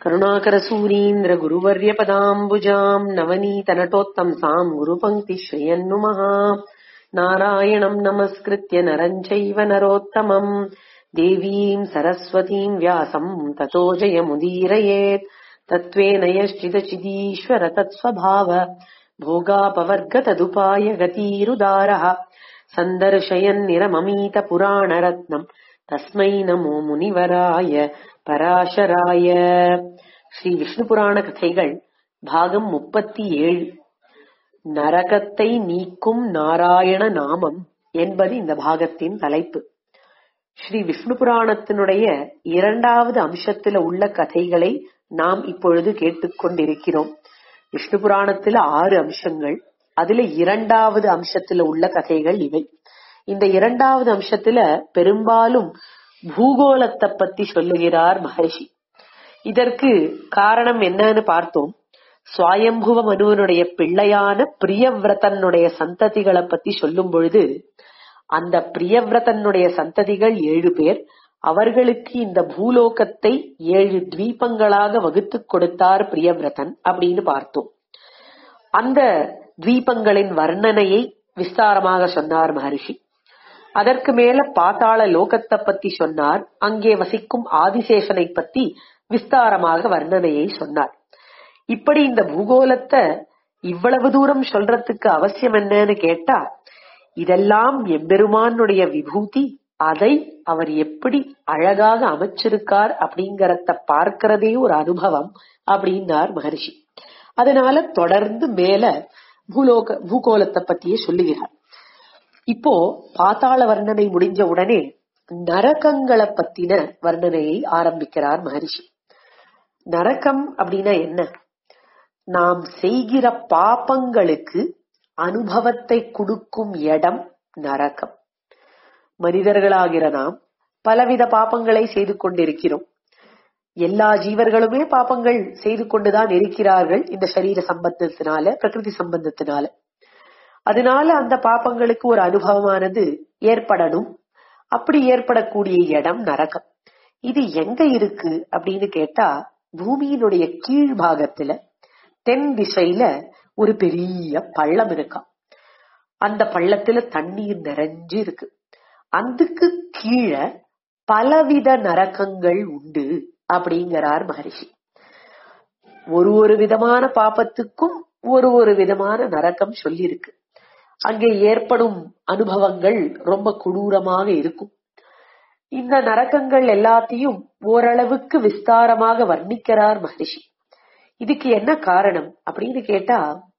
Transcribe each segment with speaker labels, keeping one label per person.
Speaker 1: करुणाकरसूरीन्द्रगुरुवर्यपदाम्बुजाम् नवनीतनटोत्तंसाम् गुरुपङ्क्तिश्रयन्नुमः नारायणम् नमस्कृत्य नरम् चैव नरोत्तमम् देवीम् सरस्वतीम् व्यासम् ततो जयमुदीरयेत् तत्त्वेन यश्चिदचिदीश्वर तत्स्वभाव भोगापवर्गतदुपाय गतीरुदारः सन्दर्शयन्निरममीतपुराणरत्नम् तस्मै नमो முனிவராய பராசராய ஸ்ரீ விஷ்ணு புராண கதைகள் பாகம் முப்பத்தி ஏழு நரகத்தை நீக்கும் நாராயண நாமம் என்பது இந்த பாகத்தின் தலைப்பு ஸ்ரீ விஷ்ணு புராணத்தினுடைய இரண்டாவது அம்சத்துல உள்ள கதைகளை நாம் இப்பொழுது கேட்டுக்கொண்டிருக்கிறோம் விஷ்ணு புராணத்துல ஆறு அம்சங்கள் அதுல இரண்டாவது அம்சத்துல உள்ள கதைகள் இவை இந்த இரண்டாவது அம்சத்துல பெரும்பாலும் பூகோளத்தை பத்தி சொல்லுகிறார் மகர்ஷி இதற்கு காரணம் என்னன்னு பார்த்தோம் சுவாயம்புவ மனுவனுடைய பிள்ளையான பிரியவிரதனுடைய சந்ததிகளை பத்தி சொல்லும் பொழுது அந்த பிரியவிரதனுடைய சந்ததிகள் ஏழு பேர் அவர்களுக்கு இந்த பூலோகத்தை ஏழு தீபங்களாக வகுத்து கொடுத்தார் பிரியவிரதன் அப்படின்னு பார்த்தோம் அந்த தீபங்களின் வர்ணனையை விஸ்தாரமாக சொன்னார் மகர்ஷி அதற்கு மேல பாத்தாள லோகத்தை பத்தி சொன்னார் அங்கே வசிக்கும் ஆதிசேஷனை பத்தி விஸ்தாரமாக வர்ணனையை சொன்னார் இப்படி இந்த பூகோளத்தை இவ்வளவு தூரம் சொல்றதுக்கு அவசியம் என்னன்னு கேட்டா இதெல்லாம் எம்பெருமானுடைய விபூதி அதை அவர் எப்படி அழகாக அமைச்சிருக்கார் அப்படிங்கறத பார்க்கிறதே ஒரு அனுபவம் அப்படின்னார் மகர்ஷி அதனால தொடர்ந்து மேல பூலோக பூகோளத்தை பத்தியே சொல்லுகிறார் இப்போ பாத்தாள வர்ணனை முடிஞ்ச உடனே நரகங்களை பத்தின வர்ணனையை ஆரம்பிக்கிறார் மகரிஷி நரகம் அப்படின்னா என்ன நாம் செய்கிற பாப்பங்களுக்கு அனுபவத்தை கொடுக்கும் இடம் நரகம் மனிதர்களாகிற நாம் பலவித பாப்பங்களை செய்து கொண்டிருக்கிறோம் எல்லா ஜீவர்களுமே பாப்பங்கள் செய்து கொண்டுதான் இருக்கிறார்கள் இந்த சரீர சம்பந்தத்தினால பிரகிருதி சம்பந்தத்தினால அதனால அந்த பாப்பங்களுக்கு ஒரு அனுபவமானது ஏற்படணும் அப்படி ஏற்படக்கூடிய இடம் நரகம் இது எங்க இருக்கு அப்படின்னு கேட்டா பூமியினுடைய கீழ் பாகத்துல தென் திசையில ஒரு பெரிய பள்ளம் இருக்காம் அந்த பள்ளத்துல தண்ணீர் நிறைஞ்சு இருக்கு அதுக்கு கீழே பலவித நரகங்கள் உண்டு அப்படிங்கிறார் மகரிஷி ஒரு ஒரு விதமான பாப்பத்துக்கும் ஒரு ஒரு விதமான நரக்கம் சொல்லியிருக்கு அங்கே ஏற்படும் அனுபவங்கள் ரொம்ப கொடூரமாக இருக்கும் இந்த நரக்கங்கள் எல்லாத்தையும் ஓரளவுக்கு விஸ்தாரமாக வர்ணிக்கிறார் மகரிஷி இதுக்கு என்ன காரணம் அப்படின்னு கேட்டா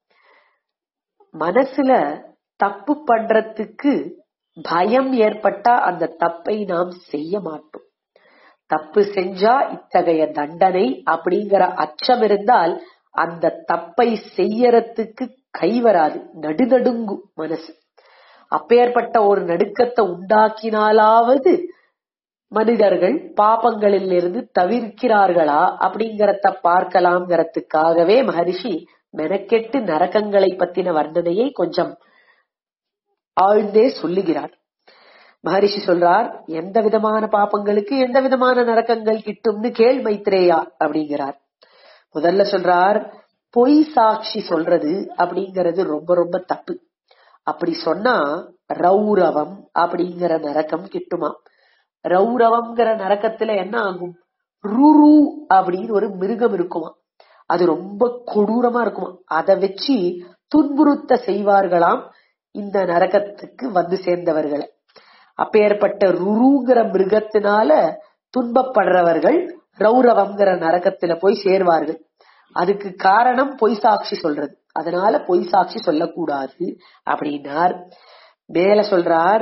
Speaker 1: மனசுல தப்பு பண்றதுக்கு பயம் ஏற்பட்டா அந்த தப்பை நாம் செய்ய மாட்டோம் தப்பு செஞ்சா இத்தகைய தண்டனை அப்படிங்கிற அச்சம் இருந்தால் அந்த தப்பை செய்யறதுக்கு கை வராது நடுநடுங்கும் மனசு அப்பேற்பட்ட ஒரு நடுக்கத்தை உண்டாக்கினாலாவது மனிதர்கள் பாபங்களில் இருந்து தவிர்க்கிறார்களா அப்படிங்கறத பார்க்கலாம்ங்கிறதுக்காகவே மகரிஷி மெனக்கெட்டு நரகங்களை பத்தின வர்ணனையை கொஞ்சம் ஆழ்ந்தே சொல்லுகிறார் மகரிஷி சொல்றார் எந்த விதமான பாப்பங்களுக்கு எந்த விதமான நரக்கங்கள் கிட்டும்னு கேள் மைத்ரேயா அப்படிங்கிறார் முதல்ல சொல்றார் பொய் சாட்சி சொல்றது அப்படிங்கறது ரொம்ப ரொம்ப தப்பு அப்படி சொன்னா ரௌரவம் அப்படிங்கிற நரக்கம் கிட்டுமா ரௌரவம்ங்கிற நரக்கத்துல என்ன ஆகும் ருரு அப்படின்னு ஒரு மிருகம் இருக்குமா அது ரொம்ப கொடூரமா இருக்குமா அதை வச்சு துன்புறுத்த செய்வார்களாம் இந்த நரகத்துக்கு வந்து சேர்ந்தவர்களை அப்பேற்பட்ட ருருங்கிற மிருகத்தினால துன்பப்படுறவர்கள் ரௌரவம்ங்கிற நரகத்துல போய் சேர்வார்கள் அதுக்கு காரணம் பொய் சாட்சி சொல்றது அதனால பொய் சாட்சி சொல்லக்கூடாது அப்படின்னார் மேல சொல்றார்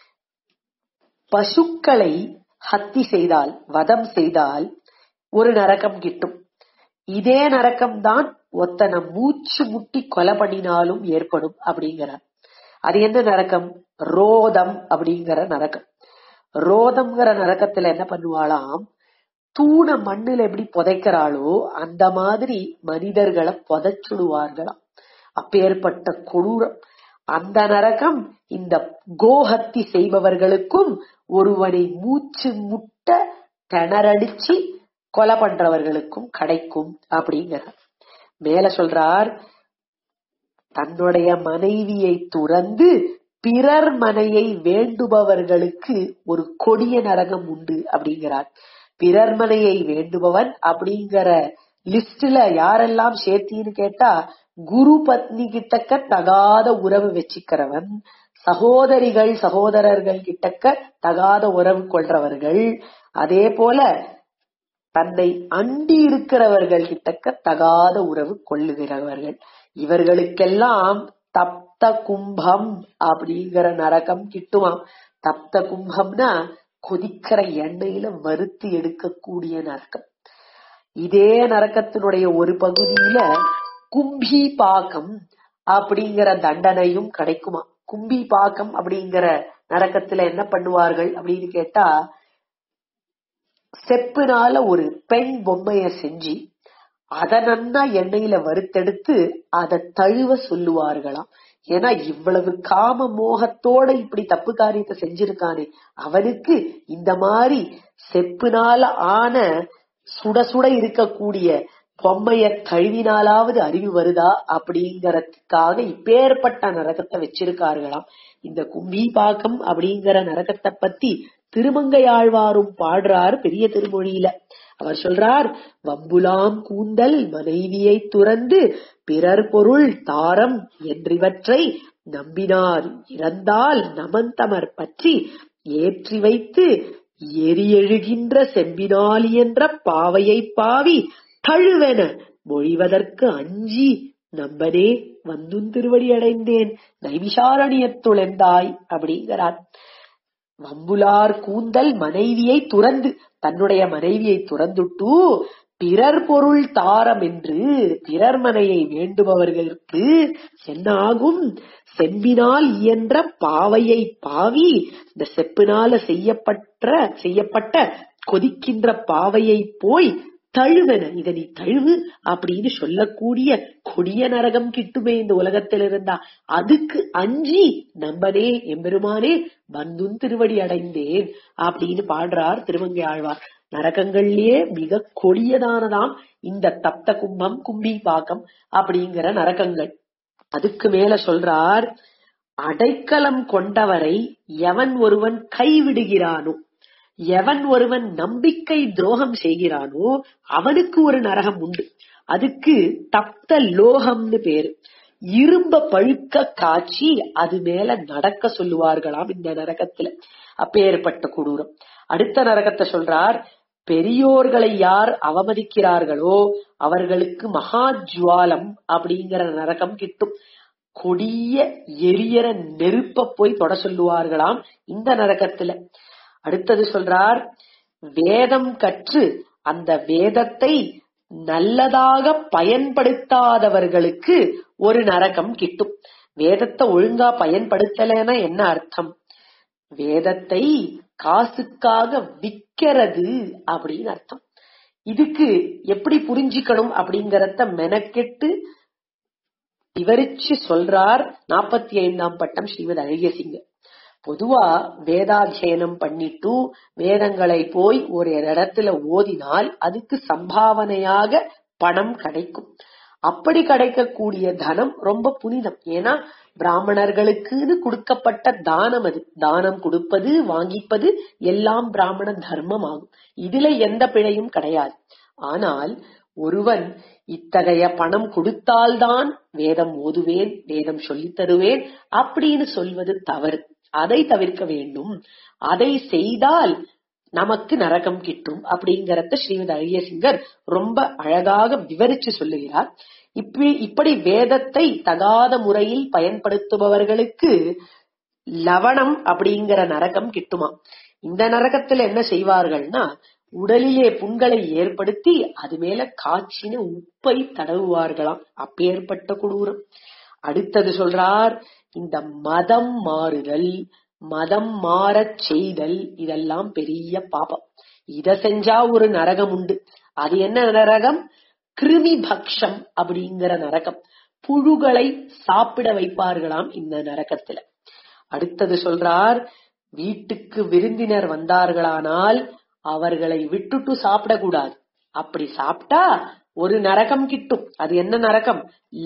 Speaker 1: பசுக்களை ஹத்தி செய்தால் வதம் செய்தால் ஒரு நரகம் கிட்டும் இதே நரக்கம் தான் ஒத்தனை மூச்சு முட்டி கொலை பண்ணினாலும் ஏற்படும் அப்படிங்கிறார் அது என்ன நரக்கம் ரோதம் அப்படிங்கிற நரக்கம் ரோதம்ங்கிற நரக்கத்துல என்ன பண்ணுவாளாம் தூண மண்ணுல எப்படி புதைக்கிறாளோ அந்த மாதிரி மனிதர்களை புதைச்சுடுவார்களாம் அப்பேற்பட்ட கொடூரம் அந்த நரகம் இந்த கோஹத்தி செய்பவர்களுக்கும் ஒருவனை மூச்சு முட்ட திணறடிச்சு கொலை பண்றவர்களுக்கும் கிடைக்கும் அப்படிங்கிறார் மேல சொல்றார் தன்னுடைய மனைவியை துறந்து பிறர் மனையை வேண்டுபவர்களுக்கு ஒரு கொடிய நரகம் உண்டு அப்படிங்கிறார் பிறர் மனையை வேண்டுபவன் அப்படிங்கிற லிஸ்ட்ல யாரெல்லாம் சேர்த்தின்னு கேட்டா குரு பத்னி கிட்டக்க தகாத உறவு வச்சுக்கிறவன் சகோதரிகள் சகோதரர்கள் கிட்டக்க தகாத உறவு கொள்றவர்கள் அதே போல தன்னை அண்டி இருக்கிறவர்கள் கிட்டக்க தகாத உறவு கொள்ளுகிறவர்கள் இவர்களுக்கெல்லாம் தப்த கும்பம் அப்படிங்கிற நரகம் கிட்டுமாம் தப்த கும்பம்னா கொதிக்கிற எண்ணெயில வறுத்து எடுக்கக்கூடிய நரகம் இதே நரக்கத்தினுடைய ஒரு பகுதியில கும்பி பாக்கம் அப்படிங்கிற தண்டனையும் கிடைக்குமா கும்பி பாக்கம் அப்படிங்கிற நரக்கத்துல என்ன பண்ணுவார்கள் அப்படின்னு கேட்டா செப்புனால ஒரு பெண் பொம்மைய செஞ்சு அத நன்னா எண்ணெயில வறுத்தெடுத்து அதை தழுவ சொல்லுவார்களாம் ஏன்னா இவ்வளவு காம மோகத்தோட இப்படி தப்பு காரியத்தை செஞ்சிருக்கானே அவனுக்கு இந்த மாதிரி செப்புனால ஆன சுட சுட இருக்கக்கூடிய பொம்மைய கழுவினாலாவது அறிவு வருதா அப்படிங்கறதுக்காக இப்பேற்பட்ட நரகத்தை வச்சிருக்கார்களாம் இந்த கும்பி பாக்கம் அப்படிங்கிற நரகத்தை பத்தி திருமங்கையாழ்வாரும் பாடுறார் பெரிய திருமொழியில அவர் சொல்றார் வம்புலாம் கூந்தல் மனைவியை துறந்து பிறர் பொருள் தாரம் என்றிவற்றை நம்பினார் இறந்தால் நமந்தமர் பற்றி ஏற்றி வைத்து எரியெழுகின்ற செம்பினாலி என்ற பாவையை பாவி தழுவென மொழிவதற்கு அஞ்சி நம்பனே வந்துன் திருவடி அடைந்தேன் நைவிசாரணியத்துளெந்தாய் அப்படிங்கிறார் வம்புலார் கூந்தல் மனைவியை துறந்து தன்னுடைய மனைவியை துறந்துட்டு பிறர் பொருள் தாரம் என்று பிறர் மனையை வேண்டுபவர்களுக்கு என்ன ஆகும் செம்பினால் இயன்ற பாவையை பாவி இந்த செப்பினால செய்யப்பட்ட செய்யப்பட்ட கொதிக்கின்ற பாவையை போய் தழுவன இத நீ தழுவு அப்படின்னு சொல்லக்கூடிய கொடிய நரகம் கிட்டுமே இந்த உலகத்தில் இருந்தா அதுக்கு அஞ்சி நம்பனே எம்பெருமானே வந்துன் திருவடி அடைந்தேன் அப்படின்னு பாடுறார் திருமங்கை ஆழ்வார் நரகங்கள்லயே மிக கொடியதானதாம் இந்த தப்த கும்பம் கும்பி பாக்கம் அப்படிங்கிற நரகங்கள் அதுக்கு மேல சொல்றார் அடைக்கலம் கொண்டவரை எவன் ஒருவன் கைவிடுகிறானோ எவன் ஒருவன் நம்பிக்கை துரோகம் செய்கிறானோ அவனுக்கு ஒரு நரகம் உண்டு அதுக்கு தப்த லோகம்னு பேரு இரும்ப பழுக்க காய்ச்சி அது மேல நடக்க சொல்லுவார்களாம் இந்த நரகத்துல அப்பேற்பட்ட கொடூரம் அடுத்த நரகத்தை சொல்றார் பெரியோர்களை யார் அவமதிக்கிறார்களோ அவர்களுக்கு மகா ஜுவாலம் அப்படிங்கிற நரகம் கிட்டும் கொடிய எரியற நெருப்ப போய் தொட சொல்லுவார்களாம் இந்த நரகத்துல அடுத்தது சொல்றார் வேதம் கற்று அந்த வேதத்தை நல்லதாக பயன்படுத்தாதவர்களுக்கு ஒரு நரகம் கிட்டும் வேதத்தை ஒழுங்கா பயன்படுத்தலைன்னா என்ன அர்த்தம் வேதத்தை காசுக்காக விக்கிறது அப்படின்னு அர்த்தம் இதுக்கு எப்படி புரிஞ்சுக்கணும் அப்படிங்கறத மெனக்கெட்டு விவரிச்சு சொல்றார் நாற்பத்தி ஐந்தாம் பட்டம் ஸ்ரீமத் அழகிய சிங்கர் பொதுவா வேதாத்தியனம் பண்ணிட்டு வேதங்களை போய் ஒரு இடத்துல ஓதினால் அதுக்கு சம்பாவனையாக பணம் கிடைக்கும் அப்படி கிடைக்கக்கூடிய தனம் ரொம்ப புனிதம் ஏன்னா பிராமணர்களுக்குன்னு கொடுக்கப்பட்ட தானம் அது தானம் கொடுப்பது வாங்கிப்பது எல்லாம் பிராமண தர்மம் ஆகும் இதுல எந்த பிழையும் கிடையாது ஆனால் ஒருவன் இத்தகைய பணம் கொடுத்தால்தான் வேதம் ஓதுவேன் வேதம் சொல்லித் தருவேன் அப்படின்னு சொல்வது தவறு அதை தவிர்க்க வேண்டும் அதை செய்தால் நமக்கு நரகம் கிட்டும் அப்படிங்கறத ஸ்ரீமதி அழகியசிங்கர் ரொம்ப அழகாக விவரிச்சு சொல்லுகிறார் இப்படி இப்படி வேதத்தை தகாத முறையில் பயன்படுத்துபவர்களுக்கு லவணம் அப்படிங்கிற நரகம் கிட்டுமா இந்த நரகத்துல என்ன செய்வார்கள்னா உடலிலே புண்களை ஏற்படுத்தி அது மேல காய்ச்சின உப்பை தடவுவார்களாம் அப்பேற்பட்ட கொடூரம் அடுத்தது சொல்றார் இந்த மதம் மாறுதல் மதம் மாறச் செய்தல் இதெல்லாம் பெரிய பாபம் இத செஞ்சா ஒரு நரகம் உண்டு அது என்ன நரகம் கிருமி பக்ஷம் அப்படிங்கிற நரகம் புழுகளை சாப்பிட வைப்பார்களாம் இந்த நரகத்துல அடுத்தது சொல்றார் வீட்டுக்கு விருந்தினர் வந்தார்களானால் அவர்களை விட்டுட்டு சாப்பிடக்கூடாது அப்படி சாப்பிட்டா ஒரு நரகம் கிட்டும் அது என்ன நரகம்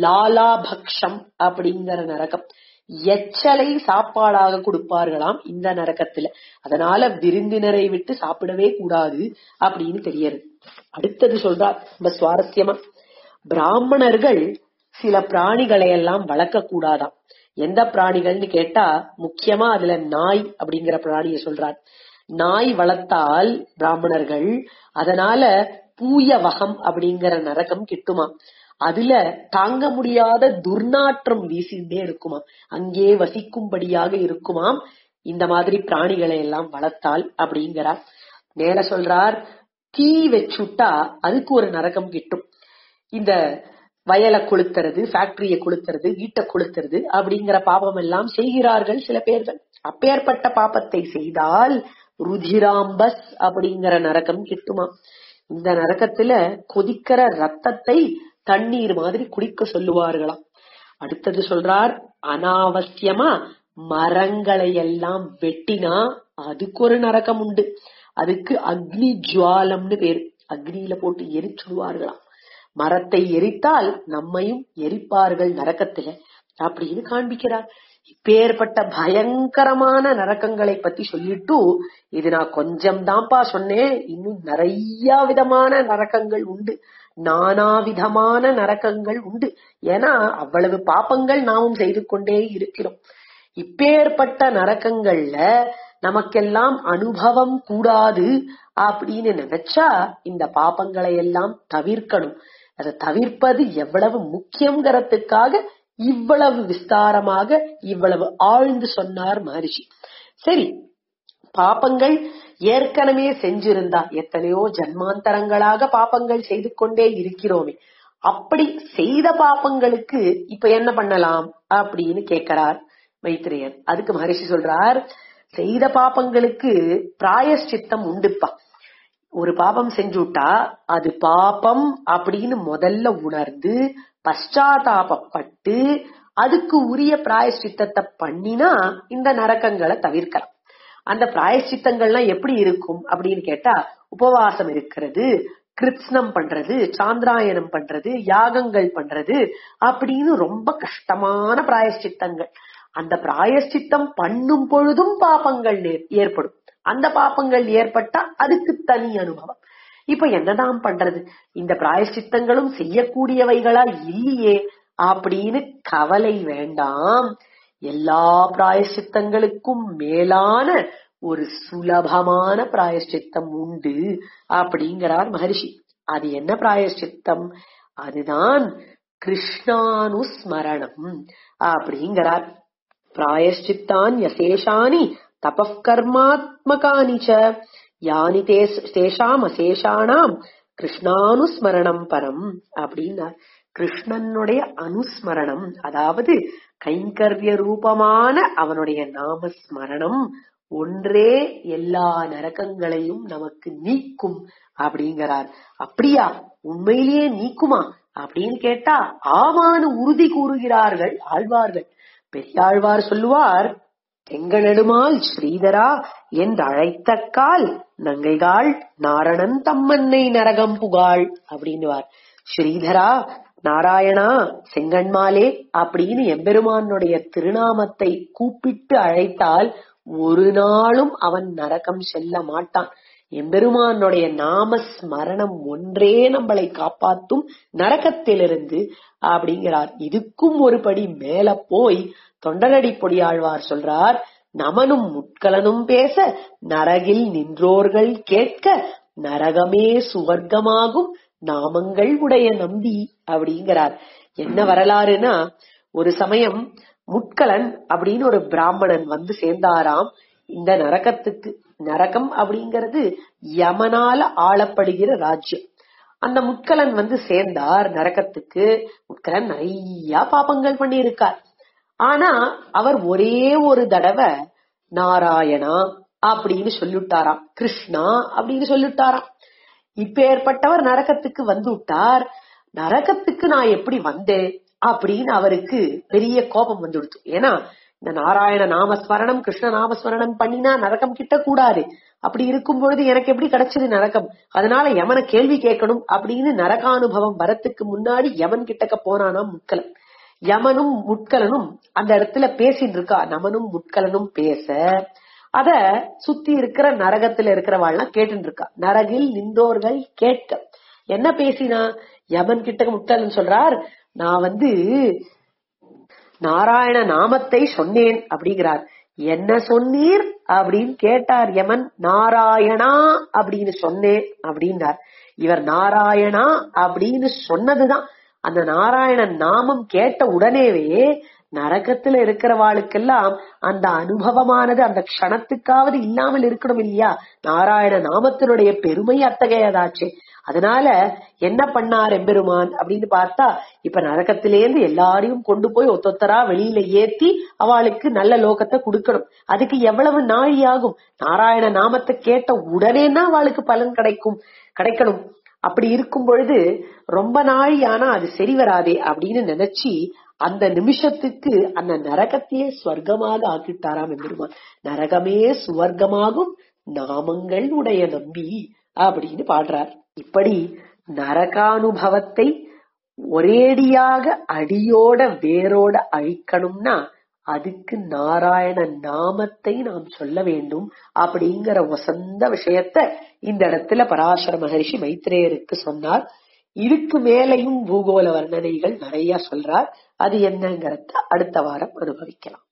Speaker 1: லாலாபக்ஷம் அப்படிங்கிற நரகம் எச்சலை சாப்பாடாக கொடுப்பார்களாம் இந்த நரகத்துல அதனால விருந்தினரை விட்டு சாப்பிடவே கூடாது அப்படின்னு தெரியாது அடுத்தது சொல்றார் ரொம்ப சுவாரஸ்யமா பிராமணர்கள் சில பிராணிகளை எல்லாம் வளர்க்க கூடாதாம் எந்த பிராணிகள்னு கேட்டா முக்கியமா அதுல நாய் அப்படிங்கிற பிராணியை சொல்றார் நாய் வளர்த்தால் பிராமணர்கள் அதனால பூய வகம் அப்படிங்கிற நரகம் கிட்டுமா அதுல தாங்க முடியாத துர்நாற்றம் வீசிண்டே இருக்குமா அங்கே வசிக்கும்படியாக இருக்குமாம் இந்த மாதிரி பிராணிகளை எல்லாம் வளர்த்தால் அப்படிங்கிறார் மேல சொல்றார் தீ வச்சுட்டா அதுக்கு ஒரு நரகம் கிட்டும் இந்த வயலை கொளுத்துறது ஃபேக்டரிய கொளுத்துறது வீட்டை கொளுத்துறது அப்படிங்கிற பாபம் எல்லாம் செய்கிறார்கள் சில பேர்கள் அப்பேற்பட்ட பாப்பத்தை செய்தால் ருதிராம்பஸ் அப்படிங்கிற நரகம் கிட்டுமா இந்த நரகத்துல கொதிக்கிற ரத்தத்தை தண்ணீர் மாதிரி குடிக்க சொல்லுவார்களாம் அடுத்தது சொல்றார் அனாவசியமா மரங்களை எல்லாம் வெட்டினா அதுக்கு ஒரு நரகம் உண்டு அதுக்கு அக்னி ஜுவாலம்னு பேரு அக்னியில போட்டு எரிச்சுடுவார்களாம் மரத்தை எரித்தால் நம்மையும் எரிப்பார்கள் நரக்கத்துல அப்படின்னு காண்பிக்கிறார் இப்பேற்பட்ட பயங்கரமான நரக்கங்களை பத்தி சொல்லிட்டு இது நான் கொஞ்சம் தான்ப்பா சொன்னேன் இன்னும் நிறைய விதமான நரக்கங்கள் உண்டு நானா விதமான நரக்கங்கள் உண்டு ஏன்னா அவ்வளவு பாப்பங்கள் நாமும் செய்து கொண்டே இருக்கிறோம் இப்பேற்பட்ட நரக்கங்கள்ல நமக்கெல்லாம் அனுபவம் கூடாது அப்படின்னு நினைச்சா இந்த பாப்பங்களை எல்லாம் தவிர்க்கணும் அதை தவிர்ப்பது எவ்வளவு முக்கியங்கிறதுக்காக இவ்வளவு விஸ்தாரமாக இவ்வளவு ஆழ்ந்து சொன்னார் மகரிஷி சரி பாப்பங்கள் ஏற்கனவே செஞ்சிருந்தா எத்தனையோ ஜன்மாந்தரங்களாக பாப்பங்கள் செய்து கொண்டே இருக்கிறோமே அப்படி செய்த பாப்பங்களுக்கு இப்ப என்ன பண்ணலாம் அப்படின்னு கேட்கிறார் மைத்திரியர் அதுக்கு மகரிஷி சொல்றார் செய்த பாப்பங்களுக்கு பிராயஷ்சித்தம் உண்டுப்பா ஒரு பாபம் செஞ்சுட்டா அது பாபம் அப்படின்னு முதல்ல உணர்ந்து பశ్చాத்தாபப்பட்டு அதுக்கு உரிய பிராயஷ்சித்தத்தை பண்ணினா இந்த நரக்கங்களை தவிர்க்கலாம் அந்த பிராயஷ்சித்தங்கள்லாம் எப்படி இருக்கும் அப்படின்னு கேட்டா உபவாசம் இருக்கிறது கிருத்ஸ்னம் பண்றது சாந்திராயணம் பண்றது யாகங்கள் பண்றது அப்படின்னு ரொம்ப கஷ்டமான பிராயஷ்சித்தங்கள் அந்த பிராயஷ்சித்தம் பண்ணும் பொழுதும் பாப்பங்கள் ஏற்படும் அந்த பாப்பங்கள் ஏற்பட்டா அதுக்கு தனி அனுபவம் இப்ப என்னதான் பண்றது இந்த பிராயஷ்சித்தங்களும் செய்யக்கூடியவைகளா இல்லையே அப்படின்னு கவலை வேண்டாம் எல்லா பிராயஷ்சித்தங்களுக்கும் மேலான ஒரு சுலபமான பிராயஷ்சித்தம் உண்டு அப்படிங்கிறார் மகரிஷி அது என்ன பிராயஷ்சித்தம் அதுதான் கிருஷ்ணானுஸ்மரணம் அப்படிங்கிறார் பிராயஷ்சித்தான் யசேஷானி தபக்கர்மாத்மகானி ச யானி தேஷாம் அசேஷானாம் கிருஷ்ணானுஸ்மரணம் பரம் அப்படின்னார் கிருஷ்ணனுடைய அனுஸ்மரணம் அதாவது கைங்கரிய ரூபமான அவனுடைய நாமஸ்மரணம் ஒன்றே எல்லா நரகங்களையும் நமக்கு நீக்கும் அப்படிங்கிறார் அப்படியா உண்மையிலேயே நீக்குமா அப்படின்னு கேட்டா ஆமான்னு உறுதி கூறுகிறார்கள் ஆழ்வார்கள் பெரியாழ்வார் சொல்லுவார் தெங்கநெடுமால் ஸ்ரீதரா என்று அழைத்த கால் நங்கைகாள் நாரணன் தம்மன்னை நரகம் புகாள் அப்படின்னுவார் ஸ்ரீதரா நாராயணா செங்கண்மாலே அப்படின்னு எம்பெருமானுடைய திருநாமத்தை கூப்பிட்டு அழைத்தால் ஒரு நாளும் அவன் நரகம் செல்ல மாட்டான் எம்பெருமானுடைய நாம ஸ்மரணம் ஒன்றே நம்மளை காப்பாத்தும் நரகத்திலிருந்து அப்படிங்கிறார் இதுக்கும் ஒரு படி மேல போய் தொண்டரடி பொடியாழ்வார் சொல்றார் நமனும் முட்கலனும் பேச நரகில் நின்றோர்கள் கேட்க நரகமே சுவர்க்கமாகும் நாமங்கள் உடைய நம்பி அப்படிங்கிறார் என்ன வரலாறுனா ஒரு சமயம் முட்கலன் அப்படின்னு ஒரு பிராமணன் வந்து சேர்ந்தாராம் இந்த நரகத்துக்கு நரகம் அப்படிங்கிறது யமனால ஆளப்படுகிற ராஜ்யம் அந்த முட்கலன் வந்து சேர்ந்தார் நரகத்துக்கு முட்கலன் நிறைய பாபங்கள் பண்ணி இருக்கார் ஆனா அவர் ஒரே ஒரு தடவை நாராயணா அப்படின்னு சொல்லிவிட்டாராம் கிருஷ்ணா அப்படின்னு சொல்லிவிட்டாராம் இப்ப ஏற்பட்டவர் நரகத்துக்கு வந்து விட்டார் நரகத்துக்கு நான் எப்படி வந்தேன் அப்படின்னு அவருக்கு பெரிய கோபம் வந்துடுச்சு ஏன்னா இந்த நாராயண நாமஸ்மரணம் கிருஷ்ண நாமஸ்மரணம் பண்ணினா நரகம் கிட்ட கூடாது அப்படி இருக்கும் பொழுது எனக்கு எப்படி கிடைச்சது நரகம் அதனால யமனை கேள்வி கேட்கணும் அப்படின்னு நரகானுபவம் வரத்துக்கு முன்னாடி யமன் கிட்டக்க போனானா முட்கலன் யமனும் முட்கலனும் அந்த இடத்துல பேசிட்டு இருக்கா நமனும் முட்கலனும் பேச அத சுத்தி இருக்கிற நரகத்துல இருக்கிறவாள்லாம் கேட்டுட்டு இருக்கா நரகில் நின்றோர்கள் கேட்க என்ன பேசினா யமன் கிட்ட முட்கலன் சொல்றார் நான் வந்து நாராயண நாமத்தை சொன்னேன் அப்படிங்கிறார் என்ன சொன்னீர் அப்படின்னு கேட்டார் யமன் நாராயணா அப்படின்னு சொன்னேன் அப்படின்னார் இவர் நாராயணா அப்படின்னு சொன்னதுதான் அந்த நாராயணன் நாமம் கேட்ட உடனேவே நரகத்துல இருக்கிறவாளுக்கெல்லாம் அந்த அனுபவமானது அந்த க்ஷணத்துக்காவது இல்லாமல் இருக்கணும் இல்லையா நாராயண நாமத்தினுடைய பெருமை அத்தகையதாச்சே அதனால என்ன பண்ணார் எம்பெருமான் அப்படின்னு பார்த்தா இப்ப நரகத்திலேருந்து எல்லாரையும் கொண்டு போய் ஒத்தொத்தரா வெளியில ஏத்தி அவளுக்கு நல்ல லோகத்தை கொடுக்கணும் அதுக்கு எவ்வளவு நாழி ஆகும் நாராயண நாமத்தை கேட்ட உடனேனா அவளுக்கு பலன் கிடைக்கும் கிடைக்கணும் அப்படி இருக்கும் பொழுது ரொம்ப நாழி ஆனா அது சரி வராதே அப்படின்னு நினைச்சு அந்த நிமிஷத்துக்கு அந்த நரகத்தையே ஸ்வர்க்கமாக ஆக்கிட்டாராம் எம்பெருமான் நரகமே சுவர்க்கமாகும் நாமங்கள் உடைய நம்பி அப்படின்னு பாடுறார் இப்படி நரகானுபவத்தை ஒரேடியாக அடியோட வேரோட அழிக்கணும்னா அதுக்கு நாராயண நாமத்தை நாம் சொல்ல வேண்டும் அப்படிங்கிற வசந்த விஷயத்த இந்த இடத்துல பராசர மகரிஷி மைத்ரேயருக்கு சொன்னார் இதுக்கு மேலையும் பூகோள வர்ணனைகள் நிறைய சொல்றார் அது என்னங்கறத அடுத்த வாரம் அனுபவிக்கலாம்